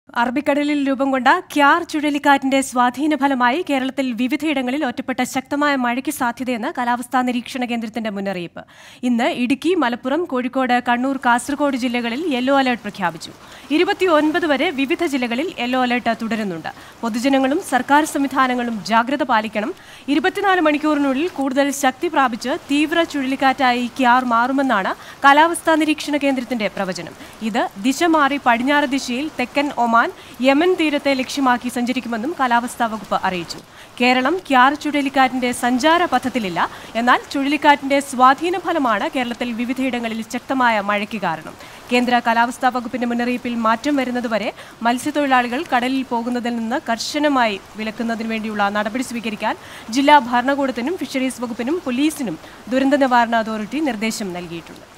അറബിക്കടലിൽ രൂപം കൊണ്ട ക്യാർ ചുഴലിക്കാറ്റിന്റെ സ്വാധീന ഫലമായി കേരളത്തിൽ വിവിധയിടങ്ങളിൽ ഒറ്റപ്പെട്ട ശക്തമായ മഴയ്ക്ക് സാധ്യതയെന്ന് കാലാവസ്ഥാ നിരീക്ഷണ കേന്ദ്രത്തിന്റെ മുന്നറിയിപ്പ് ഇന്ന് ഇടുക്കി മലപ്പുറം കോഴിക്കോട് കണ്ണൂർ കാസർഗോഡ് ജില്ലകളിൽ യെല്ലോ അലർട്ട് പ്രഖ്യാപിച്ചു ഇരുപത്തിയൊൻപത് വരെ വിവിധ ജില്ലകളിൽ യെല്ലോ അലർട്ട് തുടരുന്നുണ്ട് പൊതുജനങ്ങളും സർക്കാർ സംവിധാനങ്ങളും ജാഗ്രത പാലിക്കണം ഇരുപത്തിനാല് മണിക്കൂറിനുള്ളിൽ കൂടുതൽ ശക്തി പ്രാപിച്ച് തീവ്ര ചുഴലിക്കാറ്റായി ക്യാർ മാറുമെന്നാണ് കാലാവസ്ഥാ നിരീക്ഷണ കേന്ദ്രത്തിന്റെ പ്രവചനം ഇത് ദിശ മാറി പടിഞ്ഞാറ് ദിശയിൽ തെക്കൻ ഒമാൻ യമൻ തീരത്തെ ലക്ഷ്യമാക്കി സഞ്ചരിക്കുമെന്നും കാലാവസ്ഥാ വകുപ്പ് അറിയിച്ചു കേരളം ക്യാർ ചുഴലിക്കാറ്റിന്റെ സഞ്ചാര പഥത്തിലില്ല എന്നാൽ ചുഴലിക്കാറ്റിന്റെ സ്വാധീന ഫലമാണ് കേരളത്തിൽ വിവിധയിടങ്ങളിൽ ശക്തമായ മഴയ്ക്ക് കാരണം കേന്ദ്ര കാലാവസ്ഥാ വകുപ്പിന്റെ മുന്നറിയിപ്പിൽ മാറ്റം വരുന്നതുവരെ മത്സ്യത്തൊഴിലാളികൾ കടലിൽ പോകുന്നതിൽ നിന്ന് കർശനമായി വിലക്കുന്നതിന് വേണ്ടിയുള്ള നടപടി സ്വീകരിക്കാൻ ജില്ലാ ഭരണകൂടത്തിനും ഫിഷറീസ് വകുപ്പിനും പോലീസിനും ദുരന്ത നിവാരണ അതോറിറ്റി നിർദ്ദേശം നൽകിയിട്ടുണ്ട്